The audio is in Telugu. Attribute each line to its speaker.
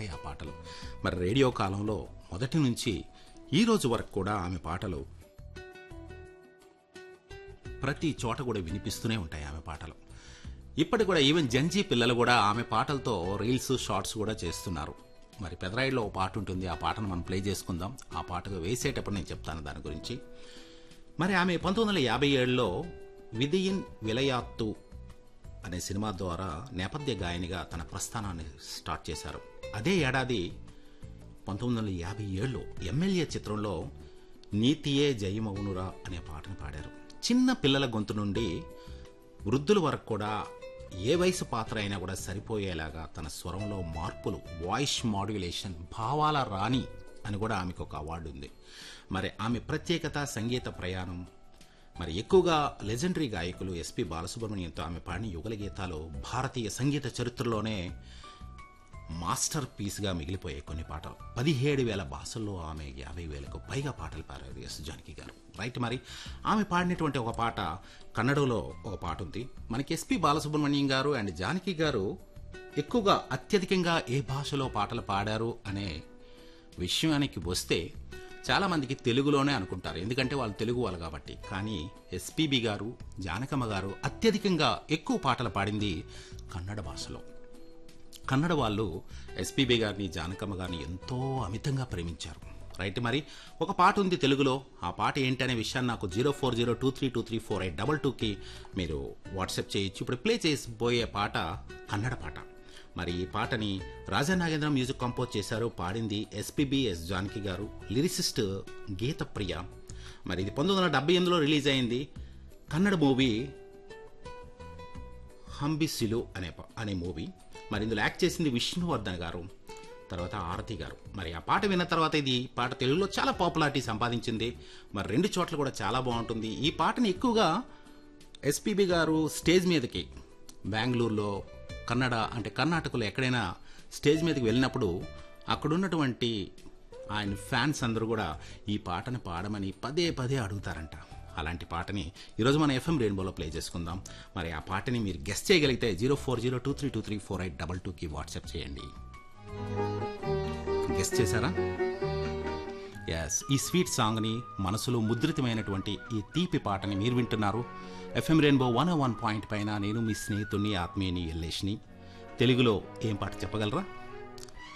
Speaker 1: ఉంటాయి ఆ పాటలు మరి రేడియో కాలంలో మొదటి నుంచి ఈ రోజు వరకు కూడా ఆమె పాటలు ప్రతి చోట కూడా వినిపిస్తూనే ఉంటాయి ఆమె పాటలు ఇప్పటి కూడా ఈవెన్ జంజీ పిల్లలు కూడా ఆమె పాటలతో రీల్స్ షార్ట్స్ కూడా చేస్తున్నారు మరి పెదరాయిలో ఒక పాట ఉంటుంది ఆ పాటను మనం ప్లే చేసుకుందాం ఆ పాటకు వేసేటప్పుడు నేను చెప్తాను దాని గురించి మరి ఆమె పంతొమ్మిది వందల యాభై ఏడులో విధియిన్ విలయాత్తు అనే సినిమా ద్వారా నేపథ్య గాయనిగా తన ప్రస్థానాన్ని స్టార్ట్ చేశారు అదే ఏడాది పంతొమ్మిది వందల యాభై ఏడులో ఎమ్మెల్యే చిత్రంలో నీతియే జయమౌనురా అనే పాటను పాడారు చిన్న పిల్లల గొంతు నుండి వృద్ధుల వరకు కూడా ఏ వయసు పాత్ర అయినా కూడా సరిపోయేలాగా తన స్వరంలో మార్పులు వాయిస్ మాడ్యులేషన్ భావాల రాణి అని కూడా ఆమెకు ఒక అవార్డు ఉంది మరి ఆమె ప్రత్యేకత సంగీత ప్రయాణం మరి ఎక్కువగా లెజెండరీ గాయకులు ఎస్పి బాలసుబ్రహ్మణ్యంతో ఆమె పాడిన యుగల గీతాలు భారతీయ సంగీత చరిత్రలోనే మాస్టర్ పీస్గా మిగిలిపోయాయి కొన్ని పాటలు పదిహేడు వేల భాషల్లో ఆమె యాభై వేలకు పైగా పాటలు పాడారు ఎస్ జానకి గారు రైట్ మరి ఆమె పాడినటువంటి ఒక పాట కన్నడలో ఒక పాట ఉంది మనకి ఎస్పి బాలసుబ్రహ్మణ్యం గారు అండ్ జానకి గారు ఎక్కువగా అత్యధికంగా ఏ భాషలో పాటలు పాడారు అనే విషయానికి వస్తే చాలా మందికి తెలుగులోనే అనుకుంటారు ఎందుకంటే వాళ్ళు తెలుగు వాళ్ళు కాబట్టి కానీ ఎస్పీబి గారు జానకమ్మ గారు అత్యధికంగా ఎక్కువ పాటలు పాడింది కన్నడ భాషలో కన్నడ వాళ్ళు ఎస్పీబీ గారిని జానకమ్మ గారిని ఎంతో అమితంగా ప్రేమించారు రైట్ మరి ఒక పాట ఉంది తెలుగులో ఆ పాట ఏంటనే విషయాన్ని నాకు zero four zero two three two three four eight double టూకి మీరు వాట్సాప్ చేయొచ్చు ఇప్పుడు ప్లే చేసిపోయే పాట కన్నడ పాట మరి ఈ పాటని రాజా నాగేంద్ర మ్యూజిక్ కంపోజ్ చేశారు పాడింది ఎస్పీబీ ఎస్ జానకి గారు లిరిసిస్ట్ గీత ప్రియ మరి ఇది పంతొమ్మిది వందల డెబ్బై ఎనిమిదిలో రిలీజ్ అయింది కన్నడ మూవీ హంబిసిలు అనే ప- అనే మూవీ మరి ఇందులో యాక్ట్ చేసింది విష్ణువర్ధన్ గారు తర్వాత ఆరతి గారు మరి ఆ పాట విన్న తర్వాత ఇది పాట తెలుగులో చాలా పాపులారిటీ సంపాదించింది మరి రెండు చోట్ల కూడా చాలా బాగుంటుంది ఈ పాటని ఎక్కువగా ఎస్పీబి గారు స్టేజ్ మీదకి బెంగళూరులో కన్నడ అంటే కర్ణాటకలో ఎక్కడైనా స్టేజ్ మీదకి వెళ్ళినప్పుడు అక్కడున్నటువంటి ఆయన ఫ్యాన్స్ అందరూ కూడా ఈ పాటను పాడమని పదే పదే అడుగుతారంట అలాంటి పాటని ఈరోజు మన ఎఫ్ఎం రెయిన్బోలో ప్లే చేసుకుందాం మరి ఆ పాటని మీరు గెస్ట్ చేయగలిగితే zero four zero two three two three four eight double టూకి వాట్సాప్ చేయండి గెస్ట్ చేశారా ఎస్ ఈ స్వీట్ సాంగ్ని మనసులో ముద్రితమైనటువంటి ఈ తీపి పాటని మీరు వింటున్నారు FM rainbow one one point పైన నేను మీ స్నేహితుడిని ఆత్మీయని ఎల్లేష్ని తెలుగులో ఏం పాట చెప్పగలరా